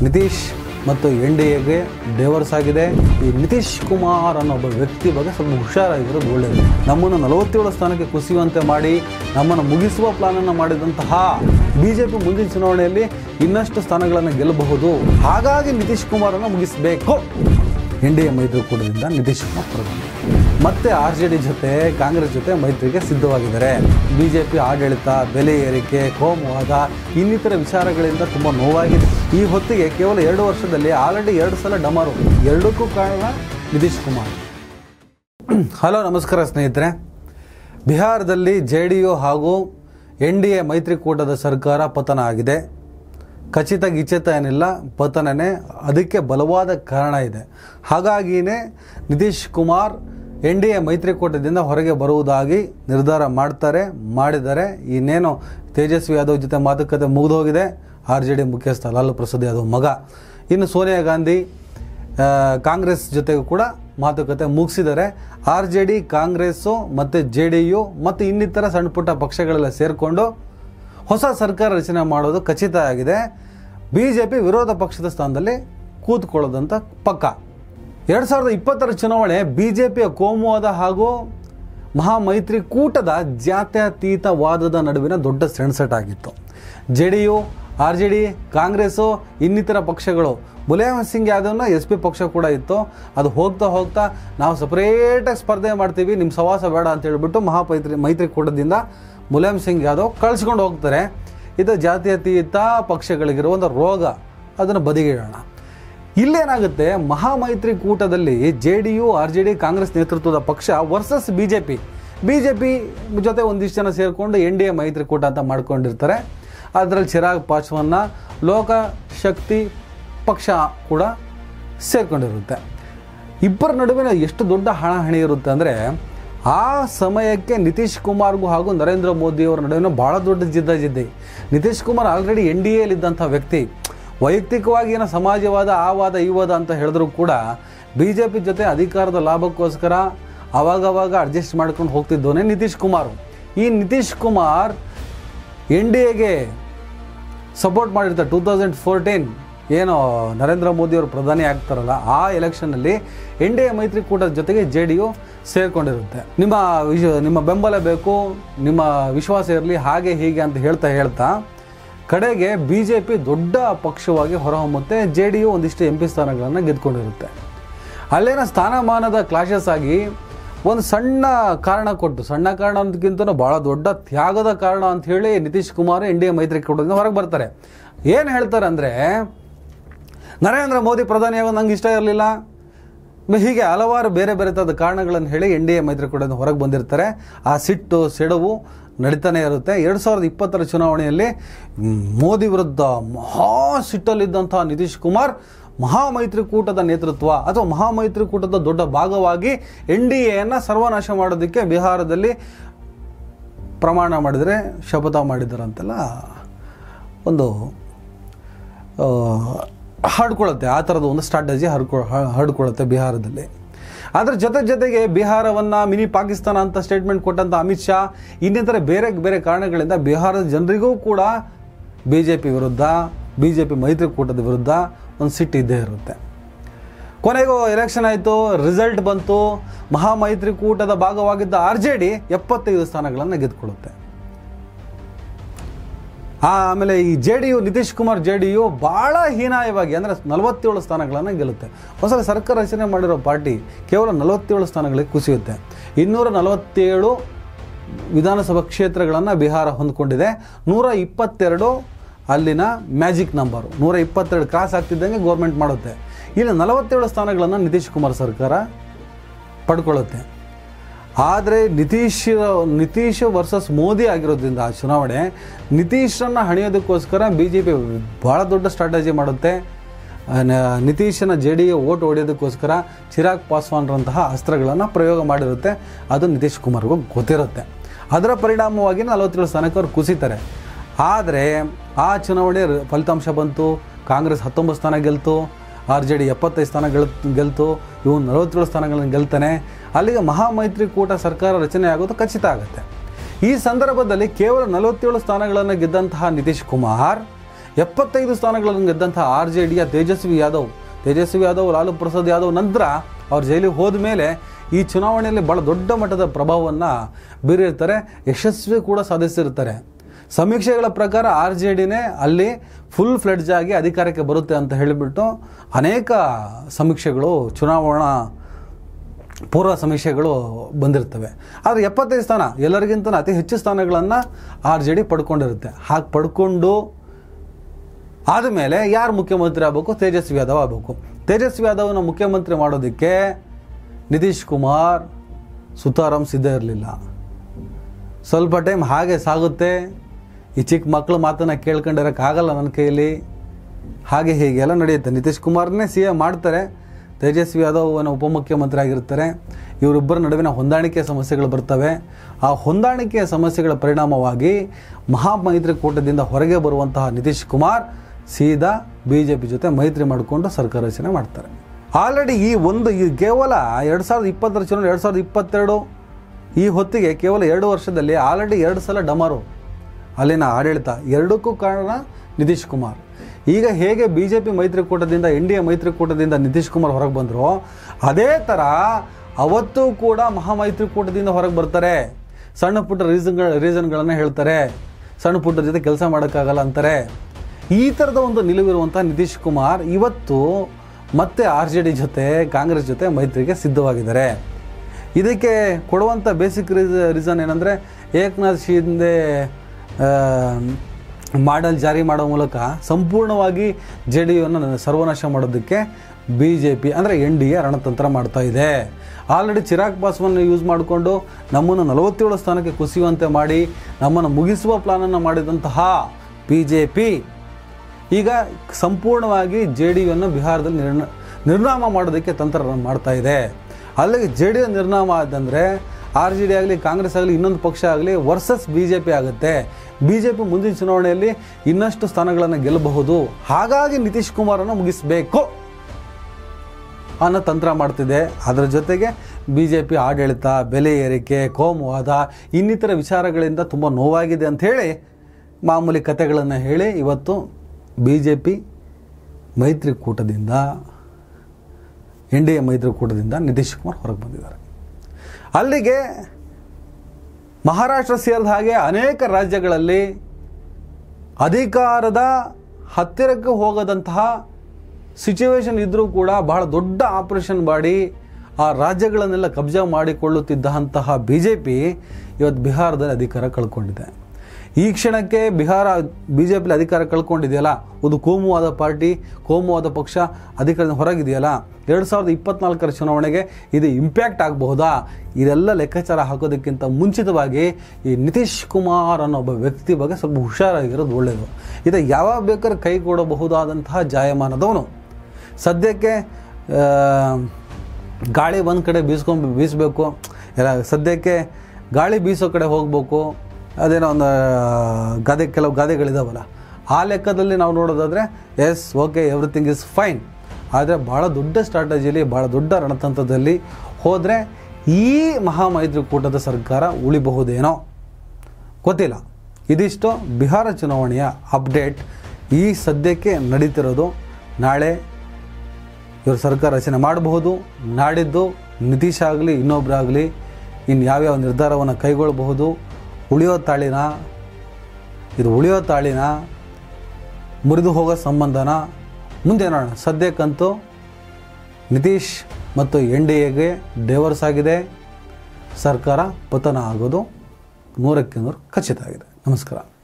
ನಿತೀಶ್ ಮತ್ತು N D ಎಗೆ ಡೇವರ್ಸ್ ಆಗಿದೆ ಈ ನಿತೀಶ್ ಕುಮಾರ್ ಅನ್ನೋ ಒಬ್ಬ ವ್ಯಕ್ತಿ ಬಗ್ಗೆ ಸ್ವಲ್ಪ ಹುಷಾರಾಗಿರೋದು ಒಳ್ಳೆಯದು ನಮ್ಮನ್ನು ನಲವತ್ತೇಳು ಸ್ಥಾನಕ್ಕೆ ಕುಸಿಯುವಂತೆ ಮಾಡಿ ನಮ್ಮನ್ನು ಮುಗಿಸುವ ಪ್ಲಾನನ್ನು ಮಾಡಿದಂತಹ ಬಿ ಜೆ ಪಿ ಮುಂದಿನ ಚುನಾವಣೆಯಲ್ಲಿ ಇನ್ನಷ್ಟು ಸ್ಥಾನಗಳನ್ನು ಗೆಲ್ಲಬಹುದು ಹಾಗಾಗಿ ನಿತೀಶ್ ಕುಮಾರನ್ನು ಮುಗಿಸಬೇಕು ಎನ್ ಡಿ ಎ ಮೈತ್ರಿಕೂಟದಿಂದ ನಿತೀಶ್ ಕುಮಾರ್ ಪ್ರಧಾನಿ ಮತ್ತೆ ಆರ್ ಜೆ ಡಿ ಜೊತೆ ಕಾಂಗ್ರೆಸ್ ಜೊತೆ ಮೈತ್ರಿಗೆ ಸಿದ್ಧವಾಗಿದ್ದಾರೆ ಬಿ ಜೆ ಪಿ ಆಡಳಿತ ಬೆಲೆ ಏರಿಕೆ ಕೋಮುವಾದ ಇನ್ನಿತರ ವಿಚಾರಗಳಿಂದ ತುಂಬ ನೋವಾಗಿದೆ ಈ ಹೊತ್ತಿಗೆ ಕೇವಲ ಎರಡು ವರ್ಷದಲ್ಲಿ ಆಲ್ರೆಡಿ ಎರಡು ಸಲ ಡಮಾರು ಎರಡಕ್ಕೂ ಕಾರಣ ನಿತೀಶ್ ಕುಮಾರ್ ಹಲೋ ನಮಸ್ಕಾರ ಸ್ನೇಹಿತರೆ ಬಿಹಾರದಲ್ಲಿ ಜೆ ಡಿ ಯು ಹಾಗೂ ಎನ್ ಡಿ ಎ ಮೈತ್ರಿಕೂಟದ ಸರ್ಕಾರ ಪತನ ಆಗಿದೆ ಖಚಿತ ಗಿಚಿತ ಏನಿಲ್ಲ ಪತನನೇ ಅದಕ್ಕೆ ಬಲವಾದ ಕಾರಣ ಇದೆ ಹಾಗಾಗಿಯೇ Nitish Kumar N D A ಮೈತ್ರಿಕೂಟದಿಂದ ಹೊರಗೆ ಬರುವುದಾಗಿ ನಿರ್ಧಾರ ಮಾಡ್ತಾರೆ ಮಾಡಿದ್ದಾರೆ ಇನ್ನೇನು ತೇಜಸ್ವಿ ಯಾದವ್ ಜೊತೆ ಮಾತುಕತೆ ಮುಗಿದು ಹೋಗಿದೆ ಆರ್ ಜೆ ಡಿ ಮುಖ್ಯಸ್ಥ ಲಾಲು ಪ್ರಸಾದ್ ಯಾದವ್ ಮಗ ಇನ್ನು ಸೋನಿಯಾ ಗಾಂಧಿ ಆ, ಕಾಂಗ್ರೆಸ್ ಜೊತೆಗೂ ಕೂಡ ಮಾತುಕತೆ ಮುಗಿಸಿದ್ದಾರೆ ಆರ್ ಜೆ ಡಿ ಕಾಂಗ್ರೆಸ್ಸು ಮತ್ತು ಜೆ ಡಿ ಯು ಮತ್ತು ಇನ್ನಿತರ ಸಣ್ಣ ಪುಟ್ಟ ಪಕ್ಷಗಳೆಲ್ಲ ಸೇರಿಕೊಂಡು ಹೊಸ ಸರ್ಕಾರ ರಚನೆ ಮಾಡೋದು ಖಚಿತ ಆಗಿದೆ ಬಿ ಜೆ ಪಿ ವಿರೋಧ ಪಕ್ಷದ ಸ್ಥಾನದಲ್ಲಿ ಕೂತ್ಕೊಳ್ಳೋದಂತ ಪಕ್ಕ ಎರಡು ಸಾವಿರದ ಇಪ್ಪತ್ತರ ಚುನಾವಣೆ ಬಿ ಜೆ ಪಿಯ ಕೋಮುವಾದ ಹಾಗೂ ಮಹಾಮೈತ್ರಿಕೂಟದ ಜಾತ್ಯತೀತವಾದದ ನಡುವಿನ ದೊಡ್ಡ ಸೆಣಸೆಟ್ ಆಗಿತ್ತು J D U R J D Congress ಇನ್ನಿತರ ಪಕ್ಷಗಳು ಮುಲಾಯಂ ಸಿಂಗ್ ಯಾದವ್ನ ಎಸ್ ಪಿ ಪಕ್ಷ ಕೂಡ ಇತ್ತು ಅದು ಹೋಗ್ತಾ ಹೋಗ್ತಾ ನಾವು ಸಪ್ರೇಟಾಗಿ ಸ್ಪರ್ಧೆ ಮಾಡ್ತೀವಿ ನಿಮ್ಮ ಸವಾಸ ಬೇಡ ಅಂತ ಹೇಳ್ಬಿಟ್ಟು ಮಹಾಮೈತ್ರಿ ಮೈತ್ರಿಕೂಟದಿಂದ ಮುಲಾಯಂ ಸಿಂಗ್ ಯಾದವ್ ಕಳಿಸ್ಕೊಂಡು ಹೋಗ್ತಾರೆ ಇದು ಜಾತ್ಯತೀತ ಪಕ್ಷಗಳಿಗಿರುವ ಒಂದು ರೋಗ ಅದನ್ನು ಬದಿಗಿಡೋಣ ಇಲ್ಲೇನಾಗುತ್ತೆ ಮಹಾಮೈತ್ರಿಕೂಟದಲ್ಲಿ J D U R J D Congress ನೇತೃತ್ವದ ಪಕ್ಷ versus B J P B J P ಜೊತೆ ಒಂದಿಷ್ಟು ಜನ ಸೇರಿಕೊಂಡು ಎನ್ ಡಿ ಎ ಮೈತ್ರಿಕೂಟ ಅಂತ ಮಾಡ್ಕೊಂಡಿರ್ತಾರೆ ಅದರಲ್ಲಿ ಚಿರಾಗ್ ಪಾಸ್ವಾನ್ನ ಲೋಕಶಕ್ತಿ ಪಕ್ಷ ಕೂಡ ಸೇರ್ಕೊಂಡಿರುತ್ತೆ ಇಬ್ಬರ ನಡುವಿನ ಎಷ್ಟು ದೊಡ್ಡ ಹಣಾಹಣಿ ಇರುತ್ತೆ ಅಂದರೆ ಆ ಸಮಯಕ್ಕೆ ನಿತೀಶ್ ಕುಮಾರ್ಗೂ ಹಾಗೂ ನರೇಂದ್ರ ಮೋದಿಯವರ ನಡುವಿನ ಭಾಳ ದೊಡ್ಡ ಜಿದ್ದಾಜಿದ್ದಿ Nitish Kumar already N D ಎಲ್ಲಿದ್ದಂಥ ವ್ಯಕ್ತಿ ವೈಯಕ್ತಿಕವಾಗಿ ಏನೋ ಸಮಾಜವಾದ ಆ ವಾದ ಈ ವಾದ ಅಂತ ಹೇಳಿದ್ರು ಕೂಡ ಬಿ ಜೆ ಪಿ ಜೊತೆ ಅಧಿಕಾರದ ಲಾಭಕ್ಕೋಸ್ಕರ ಅವಾಗವಾಗ ಅಡ್ಜಸ್ಟ್ ಮಾಡ್ಕೊಂಡು ಹೋಗ್ತಿದ್ದವನೇ ನಿತೀಶ್ ಕುಮಾರ್ ಈ ನಿತೀಶ್ ಕುಮಾರ್ ಎನ್ ಡಿ ಎಗೆ ಸಪೋರ್ಟ್ ಮಾಡಿರ್ತಾರೆ ಟೂ ತೌಸಂಡ್ ಫೋರ್ಟೀನ್ ಏನು ನರೇಂದ್ರ ಮೋದಿಯವರು ಪ್ರಧಾನಿ ಆಗ್ತಾರಲ್ಲ ಆ ಎಲೆಕ್ಷನ್ನಲ್ಲಿ ಎನ್ ಡಿ ಎ ಮೈತ್ರಿಕೂಟದ ಜೊತೆಗೆ ಜೆ ಡಿ ಯು ಸೇರಿಕೊಂಡಿರುತ್ತೆ ನಿಮ್ಮ ವಿಶ ನಿಮ್ಮ ಬೆಂಬಲ ಬೇಕು ನಿಮ್ಮ ವಿಶ್ವಾಸ ಇರಲಿ ಹಾಗೆ ಹೀಗೆ ಅಂತ ಹೇಳ್ತಾ ಹೇಳ್ತಾ ಕಡೆಗೆ ಬಿ ಜೆ ಪಿ ದೊಡ್ಡ ಪಕ್ಷವಾಗಿ ಹೊರಹೊಮ್ಮುತ್ತೆ ಜೆ ಡಿ ಯು ಒಂದಿಷ್ಟು ಎಂ ಪಿ ಸ್ಥಾನಗಳನ್ನು ಗೆದ್ಕೊಂಡಿರುತ್ತೆ ಅಲ್ಲೇನ ಸ್ಥಾನಮಾನದ ಕ್ಲಾಶಸ್ ಆಗಿ ಒಂದು ಸಣ್ಣ ಕಾರಣ ಕೊಟ್ಟು ಸಣ್ಣ ಕಾರಣ ಅನ್ನೋದಕ್ಕಿಂತ ಭಾಳ ದೊಡ್ಡ ತ್ಯಾಗದ ಕಾರಣ ಅಂತ ಹೇಳಿ Nitish Kumar N D A ಮೈತ್ರಿಕೂಟದಿಂದ ಹೊರಗೆ ಬರ್ತಾರೆ ಏನು ಹೇಳ್ತಾರೆ ಅಂದರೆ ನರೇಂದ್ರ ಮೋದಿ ಪ್ರಧಾನಿ ಆಗೋದು ನಂಗೆ ಇಷ್ಟ ಇರಲಿಲ್ಲ ಹೀಗೆ ಹಲವಾರು ಬೇರೆ ಬೇರೆ ಥರದ ಕಾರಣಗಳನ್ನು ಹೇಳಿ ಎನ್ ಡಿ ಎ ಮೈತ್ರಿಕೂಟದಿಂದ ಹೊರಗೆ ಬಂದಿರ್ತಾರೆ ಆ ಸಿಟ್ಟು ಸೆಡವು ನಡೀತಾನೆ ಇರುತ್ತೆ ಎರಡು ಸಾವಿರದ ಇಪ್ಪತ್ತರ ಚುನಾವಣೆಯಲ್ಲಿ ಮ್, ಮೋದಿ ವಿರುದ್ಧ ಮಹಾ ಸಿಟ್ಟಲ್ಲಿದ್ದಂಥ ನಿತೀಶ್ ಕುಮಾರ್ ಮಹಾಮೈತ್ರಿಕೂಟದ ನೇತೃತ್ವ ಅಥವಾ ಮಹಾಮೈತ್ರಿಕೂಟದ ದೊಡ್ಡ ಭಾಗವಾಗಿ ಎನ್ ಡಿ ಎಯನ್ನು ಸರ್ವನಾಶ ಮಾಡೋದಕ್ಕೆ ಬಿಹಾರದಲ್ಲಿ ಪ್ರಮಾಣ ಮಾಡಿದರೆ ಶಪಥ ಮಾಡಿದಾರಂತೆಲ್ಲ ಒಂದು ಆ, ಹರಡ್ಕೊಳ್ಳುತ್ತೆ ಆ ಥರದ ಒಂದು ಸ್ಟ್ರಾಟಜಿ ಹರ್ಕೊ ಹ- ಹರಡ್ಕೊಳ್ಳುತ್ತೆ ಬಿಹಾರದಲ್ಲಿ ಅದರ ಜೊತೆ ಜೊತೆಗೆ ಬಿಹಾರವನ್ನು ಮಿನಿ ಪಾಕಿಸ್ತಾನ ಅಂತ ಸ್ಟೇಟ್ಮೆಂಟ್ ಕೊಟ್ಟಂಥ ಅಮಿತ್ ಶಾ ಇನ್ನಿತರ ಬೇರೆ ಬೇರೆ ಕಾರಣಗಳಿಂದ ಬಿಹಾರದ ಜನರಿಗೂ ಕೂಡ ಬಿ ಜೆ ಪಿ ವಿರುದ್ಧ ಬಿ ಜೆ ಪಿ ಮೈತ್ರಿಕೂಟದ ವಿರುದ್ಧ ಒಂದು ಸಿಟ್ಟು ಇದ್ದೇ ಇರುತ್ತೆ ಕೊನೆಗೂ ಎಲೆಕ್ಷನ್ ಆಯಿತು ರಿಸಲ್ಟ್ ಬಂತು ಮಹಾಮೈತ್ರಿಕೂಟದ ಭಾಗವಾಗಿದ್ದ ಆರ್ ಜೆ ಡಿ ಎಪ್ಪತ್ತೈದು ಸ್ಥಾನಗಳನ್ನು ಗೆದ್ಕೊಳ್ಳುತ್ತೆ ಆಮೇಲೆ ಈ J D U Nitish Kumar J D U ಭಾಳ ಹೀನಾಯವಾಗಿ ಅಂದರೆ ನಲವತ್ತೇಳು ಸ್ಥಾನಗಳನ್ನು ಗೆಲ್ಲುತ್ತೆ ಒಂದ್ಸಲ ಸರ್ಕಾರ ರಚನೆ ಮಾಡಿರೋ ಪಾರ್ಟಿ ಕೇವಲ ನಲವತ್ತೇಳು ಸ್ಥಾನಗಳಿಗೆ ಕುಸಿಯುತ್ತೆ ಇನ್ನೂರ ನಲವತ್ತೇಳು ವಿಧಾನಸಭಾ ಕ್ಷೇತ್ರಗಳನ್ನು ಬಿಹಾರ ಹೊಂದ್ಕೊಂಡಿದೆ ನೂರ ಇಪ್ಪತ್ತೆರಡು ಅಲ್ಲಿನ ಮ್ಯಾಜಿಕ್ ನಂಬರು ನೂರ ಇಪ್ಪತ್ತೆರಡು ಕ್ರಾಸ್ ಆಗ್ತಿದ್ದಂಗೆ ಗೌರ್ಮೆಂಟ್ ಮಾಡುತ್ತೆ ಇಲ್ಲಿ ನಲವತ್ತೇಳು ಸ್ಥಾನಗಳನ್ನು ನಿತೀಶ್ ಕುಮಾರ್ ಸರ್ಕಾರ ಪಡ್ಕೊಳ್ಳುತ್ತೆ ಆದರೆ ನಿತೀಶ್ ನಿತೀಶ್ ವರ್ಸಸ್ ಮೋದಿ ಆಗಿರೋದ್ರಿಂದ ಆ ಚುನಾವಣೆ ನಿತೀಶರನ್ನು ಹಣಿಯೋದಕ್ಕೋಸ್ಕರ ಬಿ ಜೆ ಪಿ ಭಾಳ ದೊಡ್ಡ ಸ್ಟ್ರಾಟಜಿ ಮಾಡುತ್ತೆ ಆ, ನ- ನಿತೀಶನ ಜೆ ಡಿ ಓಟ್ ಹೊಡೆಯೋದಕ್ಕೋಸ್ಕರ ಚಿರಾಗ್ ಪಾಸ್ವಾನ್ರಂತಹ ಅಸ್ತ್ರಗಳನ್ನು ಪ್ರಯೋಗ ಮಾಡಿರುತ್ತೆ ಅದು ನಿತೀಶ್ ಕುಮಾರ್ಗೂ ಗೊತ್ತಿರುತ್ತೆ ಅದರ ಪರಿಣಾಮವಾಗಿ ನಲವತ್ತೇಳು ಸ್ಥಾನಕ್ಕೆ ಅವ್ರು ಕುಸಿತಾರೆ ಆದರೆ ಆ ಚುನಾವಣೆ ರ- ಫಲಿತಾಂಶ ಬಂತು ಕಾಂಗ್ರೆಸ್ ಹತ್ತೊಂಬತ್ತು ಸ್ಥಾನ ಗೆಲ್ತು ಆರ್ ಜೆ ಡಿ ಎಪ್ಪತ್ತೈದು ಸ್ಥಾನ ಗೆಲ್ ಗೆಲ್ತು ಇವನು ನಲವತ್ತೇಳು ಸ್ಥಾನಗಳನ್ನು ಗೆಲ್ತಾನೆ ಅಲ್ಲಿಗೆ ಮಹಾಮೈತ್ರಿಕೂಟ ಸರ್ಕಾರ ರಚನೆ ಆಗೋದು ಖಚಿತ ಆಗುತ್ತೆ ಈ ಸಂದರ್ಭದಲ್ಲಿ ಕೇವಲ ನಲವತ್ತೇಳು ಸ್ಥಾನಗಳನ್ನು ಗೆದ್ದಂತಹ ನಿತೀಶ್ ಕುಮಾರ್ ಎಪ್ಪತ್ತೈದು ಸ್ಥಾನಗಳನ್ನು ಗೆದ್ದಂಥ ಆರ್ ಜೆ ಡಿಯ ತೇಜಸ್ವಿ ಯಾದವ್ ತೇಜಸ್ವಿ ಯಾದವ್ ಲಾಲು ಪ್ರಸಾದ್ ಯಾದವ್ ನಂತರ ಅವ್ರು ಜೈಲಿಗೆ ಹೋದ ಮೇಲೆ ಈ ಚುನಾವಣೆಯಲ್ಲಿ ಭಾಳ ದೊಡ್ಡ ಮಟ್ಟದ ಪ್ರಭಾವವನ್ನು ಬೀರಿರ್ತಾರೆ ಯಶಸ್ವಿ ಕೂಡ ಸಾಧಿಸಿರ್ತಾರೆ ಸಮೀಕ್ಷೆಗಳ ಪ್ರಕಾರ ಆರ್ ಜೆ ಡಿನೇ ಅಲ್ಲಿ ಫುಲ್ ಫ್ಲೆಡ್ಜ್ ಆಗಿ ಅಧಿಕಾರಕ್ಕೆ ಬರುತ್ತೆ ಅಂತ ಹೇಳಿಬಿಟ್ಟು ಅನೇಕ ಸಮೀಕ್ಷೆಗಳು ಚುನಾವಣಾ ಪೂರ್ವ ಸಮೀಕ್ಷೆಗಳು ಬಂದಿರ್ತವೆ ಆದರೆ ಎಪ್ಪತ್ತೈದು ಸ್ಥಾನ ಎಲ್ಲರಿಗಿಂತ ಅತಿ ಹೆಚ್ಚು ಸ್ಥಾನಗಳನ್ನು ಆರ್ ಜೆ ಡಿ ಪಡ್ಕೊಂಡಿರುತ್ತೆ ಹಾಗೆ ಪಡ್ಕೊಂಡು ಆದಮೇಲೆ ಯಾರು ಮುಖ್ಯಮಂತ್ರಿ ಆಗಬೇಕು ತೇಜಸ್ವಿ ಯಾದವ್ ಆಗಬೇಕು ತೇಜಸ್ವಿ ಯಾದವ್ನ ಮುಖ್ಯಮಂತ್ರಿ ಮಾಡೋದಕ್ಕೆ ನಿತೀಶ್ ಕುಮಾರ್ ಸುತಾರಾಮ್ ಸಿದ್ಧ ಇರಲಿಲ್ಲ ಸ್ವಲ್ಪ ಟೈಮ್ ಹಾಗೆ ಸಾಗುತ್ತೆ ಈ ಚಿಕ್ಕ ಮಕ್ಕಳು ಮಾತನ್ನು ಕೇಳ್ಕೊಂಡಿರೋಕ್ಕಾಗಲ್ಲ ನನ್ನ ಕೈಯಲ್ಲಿ ಹಾಗೆ ಹೀಗೆಲ್ಲ ನಡೆಯುತ್ತೆ ನಿತೀಶ್ ಕುಮಾರ್ನೇ ಸಿ ಎಂ ಮಾಡ್ತಾರೆ ತೇಜಸ್ವಿ ಯಾದವ್ ಅವನ ಉಪಮುಖ್ಯಮಂತ್ರಿ ಆಗಿರ್ತಾರೆ ಇವರಿಬ್ಬರ ನಡುವಿನ ಹೊಂದಾಣಿಕೆ ಸಮಸ್ಯೆಗಳು ಬರ್ತವೆ ಆ ಹೊಂದಾಣಿಕೆಯ ಸಮಸ್ಯೆಗಳ ಪರಿಣಾಮವಾಗಿ ಮಹಾಮೈತ್ರಿಕೂಟದಿಂದ ಹೊರಗೆ ಬರುವಂತಹ ನಿತೀಶ್ ಕುಮಾರ್ ಸೀದಾ ಬಿ ಜೆ ಪಿ ಜೊತೆ ಮೈತ್ರಿ ಮಾಡಿಕೊಂಡು ಸರ್ಕಾರ ರಚನೆ ಮಾಡ್ತಾರೆ ಆಲ್ರೆಡಿ ಈ ಒಂದು ಈ ಕೇವಲ ಎರಡು ಸಾವಿರದ ಇಪ್ಪತ್ತರ ಚುನಾವಣೆ ಎರಡು ಸಾವಿರದ ಇಪ್ಪತ್ತೆರಡು ಈ ಹೊತ್ತಿಗೆ ಕೇವಲ ಎರಡು ವರ್ಷದಲ್ಲಿ ಆಲ್ರೆಡಿ ಎರಡು ಸಲ ಡಮಾರು ಅಲ್ಲಿನ ಆಡಳಿತ ಎರಡಕ್ಕೂ ಕಾರಣ ನಿತೀಶ್ ಕುಮಾರ್ ಈಗ ಹೇಗೆ ಬಿ ಜೆ ಪಿ ಮೈತ್ರಿಕೂಟದಿಂದ ಎನ್ ಡಿ ಎ ಮೈತ್ರಿಕೂಟದಿಂದ ನಿತೀಶ್ ಕುಮಾರ್ ಹೊರಗೆ ಬಂದರೋ ಅದೇ ಥರ ಅವತ್ತು ಕೂಡ ಮಹಾಮೈತ್ರಿಕೂಟದಿಂದ ಹೊರಗೆ ಬರ್ತಾರೆ ಸಣ್ಣ ಪುಟ್ಟ ರೀಸನ್ಗಳ ರೀಸನ್ಗಳನ್ನು ಹೇಳ್ತಾರೆ ಸಣ್ಣ ಪುಟ್ಟ ಜೊತೆ ಕೆಲಸ ಮಾಡೋಕ್ಕಾಗಲ್ಲ ಅಂತಾರೆ ಈ ಥರದ ಒಂದು ನಿಲುವಿರುವಂಥ ನಿತೀಶ್ ಕುಮಾರ್ ಇವತ್ತು ಮತ್ತೆ ಆರ್ ಜೆ ಡಿ ಜೊತೆ ಕಾಂಗ್ರೆಸ್ ಜೊತೆ ಮೈತ್ರಿಗೆ ಸಿದ್ಧವಾಗಿದ್ದಾರೆ ಇದಕ್ಕೆ ಕೊಡುವಂಥ ಬೇಸಿಕ್ ರೀಸ ರೀಸನ್ ಏನಂದರೆ ಏಕನಾಥ್ ಶಿಂದೆ ಮಾಡಲ್ ಜಾರಿ ಮಾಡೋ ಮೂಲಕ ಸಂಪೂರ್ಣವಾಗಿ ಜೆ ಡಿ ಯುವನ್ನು ಸರ್ವನಾಶ ಮಾಡೋದಕ್ಕೆ ಬಿ ಜೆ ಪಿ ಅಂದರೆ ಎನ್ ಡಿ ಎ ರಣತಂತ್ರ ಮಾಡ್ತಾ ಇದೆ ಆಲ್ರೆಡಿ ಚಿರಾಗ್ ಪಾಸ್ವಾನ್ ಯೂಸ್ ಮಾಡಿಕೊಂಡು ನಮ್ಮನ್ನು ನಲವತ್ತೇಳು ಸ್ಥಾನಕ್ಕೆ ಕುಸಿಯುವಂತೆ ಮಾಡಿ ನಮ್ಮನ್ನು ಮುಗಿಸುವ ಪ್ಲಾನನ್ನು ಮಾಡಿದಂತಹ ಬಿ ಜೆ ಪಿ ಈಗ ಸಂಪೂರ್ಣವಾಗಿ ಜೆ ಡಿ ಯುವನ್ನು ಬಿಹಾರದಲ್ಲಿ ನಿರ್ಣ ನಿರ್ನಾಮ ಮಾಡೋದಕ್ಕೆ ತಂತ್ರ ಮಾಡ್ತಾ ಇದೆ ಅಲ್ಲಿಗೆ ಜೆ ಡಿ ಯು ನಿರ್ನಾಮ ಆದಂದರೆ ಆರ್ ಜೆ ಡಿ ಆಗಲಿ ಕಾಂಗ್ರೆಸ್ ಆಗಲಿ ಇನ್ನೊಂದು ಪಕ್ಷ ಆಗಲಿ ವರ್ಸಸ್ ಬಿ ಜೆ ಪಿ ಆಗುತ್ತೆ ಬಿ ಜೆ ಪಿ ಮುಂದಿನ ಚುನಾವಣೆಯಲ್ಲಿ ಇನ್ನಷ್ಟು ಸ್ಥಾನಗಳನ್ನು ಗೆಲ್ಲಬಹುದು ಹಾಗಾಗಿ ನಿತೀಶ್ ಕುಮಾರನ್ನು ಮುಗಿಸಬೇಕು ಅನ್ನೋ ತಂತ್ರ ಮಾಡ್ತಿದೆ ಅದರ ಜೊತೆಗೆ ಬಿ ಜೆ ಪಿ ಆಡಳಿತ ಬೆಲೆ ಏರಿಕೆ ಕೋಮುವಾದ ಇನ್ನಿತರ ವಿಚಾರಗಳಿಂದ ತುಂಬ ನೋವಾಗಿದೆ ಅಂಥೇಳಿ ಮಾಮೂಲಿ ಕತೆಗಳನ್ನು ಹೇಳಿ ಇವತ್ತು ಬಿ ಜೆ ಪಿ ಮೈತ್ರಿಕೂಟದಿಂದ ಎನ್ ಡಿ ಎ ಮೈತ್ರಿಕೂಟದಿಂದ ನಿತೀಶ್ ಕುಮಾರ್ ಹೊರಗೆ ಬಂದಿದ್ದಾರೆ ಅಲ್ಲಿಗೆ ಮಹಾರಾಷ್ಟ್ರ ಸೇರಿದ ಹಾಗೆ ಅನೇಕ ರಾಜ್ಯಗಳಲ್ಲಿ ಅಧಿಕಾರದ ಹತ್ತಿರಕ್ಕೆ ಹೋಗದಂತಹ ಸಿಚುವೇಶನ್ ಇದ್ದರೂ ಕೂಡ ಬಹಳ ದೊಡ್ಡ ಆಪರೇಷನ್ ಮಾಡಿ ಆ ರಾಜ್ಯಗಳನ್ನೆಲ್ಲ ಕಬ್ಜಾ ಮಾಡಿಕೊಳ್ಳುತ್ತಿದ್ದಂತಹ ಬಿ ಜೆ ಪಿ ಇವತ್ತು ಬಿಹಾರದಲ್ಲಿ ಅಧಿಕಾರ ಕಳ್ಕೊಂಡಿದೆ ಈ ಕ್ಷಣಕ್ಕೆ ಬಿಹಾರ ಬಿ ಜೆ ಪಿಲಿ ಅಧಿಕಾರ ಕಳ್ಕೊಂಡಿದೆಯಲ್ಲ ಒಂದು ಕೋಮುವಾದ ಪಾರ್ಟಿ ಕೋಮುವಾದ ಪಕ್ಷ ಅಧಿಕಾರದಿಂದ ಹೊರಗಿದೆಯಲ್ಲ ಎರಡು ಸಾವಿರದ ಇಪ್ಪತ್ನಾಲ್ಕರ ಚುನಾವಣೆಗೆ ಇದು ಇಂಪ್ಯಾಕ್ಟ್ ಆಗಬಹುದಾ ಇದೆಲ್ಲ ಲೆಕ್ಕಾಚಾರ ಹಾಕೋದಕ್ಕಿಂತ ಮುಂಚಿತವಾಗಿ ಈ ನಿತೀಶ್ ಕುಮಾರ್ ಅನ್ನೋ ಒಬ್ಬ ವ್ಯಕ್ತಿ ಬಗ್ಗೆ ಸ್ವಲ್ಪ ಹುಷಾರಾಗಿರೋದು ಒಳ್ಳೆಯದು ಇದು ಯಾವಾಗ ಬೇಕಾದ್ರೆ ಕೈ ಕೊಡಬಹುದಾದಂತಹ ಜಾಯಮಾನದವನು ಸದ್ಯಕ್ಕೆ ಆ, ಗಾಳಿ ಒಂದು ಕಡೆ ಬೀಸ್ಕೊಂಡು ಬೀಸಬೇಕು ಎಲ್ಲ ಸದ್ಯಕ್ಕೆ ಗಾಳಿ ಬೀಸೋ ಕಡೆ ಹೋಗಬೇಕು ಅದೇನೋ ಒಂದು ಗಾದೆ ಕೆಲವು ಗಾದೆಗಳಿದಾವಲ್ಲ ಆ ಲೆಕ್ಕದಲ್ಲಿ ನಾವು ನೋಡೋದಾದರೆ yes okay everything is fine ಆದರೆ ಭಾಳ ದೊಡ್ಡ ಸ್ಟ್ರಾಟಜಿಯಲ್ಲಿ ಭಾಳ ದೊಡ್ಡ ರಣತಂತ್ರದಲ್ಲಿ ಹೋದರೆ ಈ ಮಹಾಮೈತ್ರಿಕೂಟದ ಸರ್ಕಾರ ಉಳಿಬಹುದೇನೋ ಗೊತ್ತಿಲ್ಲ ಇದಿಷ್ಟು ಬಿಹಾರ ಚುನಾವಣೆಯ ಅಪ್ಡೇಟ್ ಈ ಸದ್ಯಕ್ಕೆ ನಡೀತಿರೋದು ನಾಳೆ ಇವರು ಸರ್ಕಾರ ರಚನೆ ಮಾಡಬಹುದು ನಾಡಿದ್ದು ನಿತೀಶ್ ಆಗಲಿ ಇನ್ನೊಬ್ಬರಾಗಲಿ ಇನ್ನು ಯಾವ್ಯಾವ ನಿರ್ಧಾರವನ್ನು ಕೈಗೊಳ್ಳಬಹುದು ಉಳಿಯೋ ತಾಳಿನ ಇದು ಉಳಿಯೋ ತಾಳಿನ ಮುರಿದು ಹೋಗೋ ಸಂಬಂಧನ ಮುಂದೆ ನೋಡೋಣ ಸದ್ಯಕ್ಕಂತೂ ನಿತೀಶ್ ಮತ್ತು ಎನ್ ಡಿ ಎಗೆ ಡೈವರ್ಸ್ ಆಗಿದೆ ಸರ್ಕಾರ ಪತನ ಆಗೋದು ನೂರಕ್ಕೆ ನೂರು ಖಚಿತ ಆಗಿದೆ ನಮಸ್ಕಾರ